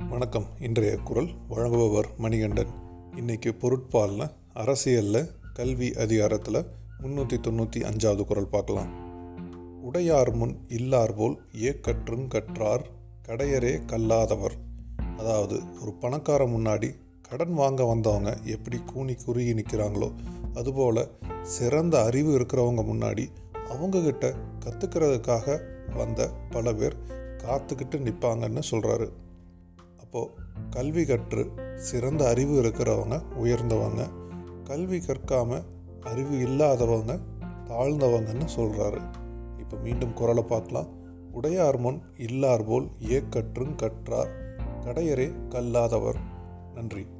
வணக்கம் இன்றைய குரல் வழங்குபவர் மணிகண்டன் இன்னைக்கு பொருட்பாலில் அரசியலில் கல்வி அதிகாரத்தில் முந்நூற்றி தொண்ணூற்றி அஞ்சாவது குரல் பார்க்கலாம் உடையார் முன் இல்லார் போல் ஏக்கற்றும் கற்றார் கடையரே கல்லாதவர் அதாவது ஒரு பணக்கார முன்னாடி கடன் வாங்க வந்தவங்க எப்படி கூனி குறுகி நிற்கிறாங்களோ அதுபோல் சிறந்த அறிவு இருக்கிறவங்க முன்னாடி அவங்கக்கிட்ட கற்றுக்கிறதுக்காக வந்த பல பேர் காத்துக்கிட்டு நிற்பாங்கன்னு சொல்கிறாரு அப்போது கல்வி கற்று சிறந்த அறிவு இருக்கிறவங்க உயர்ந்தவங்க கல்வி கற்காம அறிவு இல்லாதவங்க தாழ்ந்தவங்கன்னு சொல்கிறாரு இப்போ மீண்டும் குரலை பார்க்கலாம் உடையார் முன் இல்லார் போல் ஏக்கற்றும் கற்றார் கடையரே கல்லாதவர் நன்றி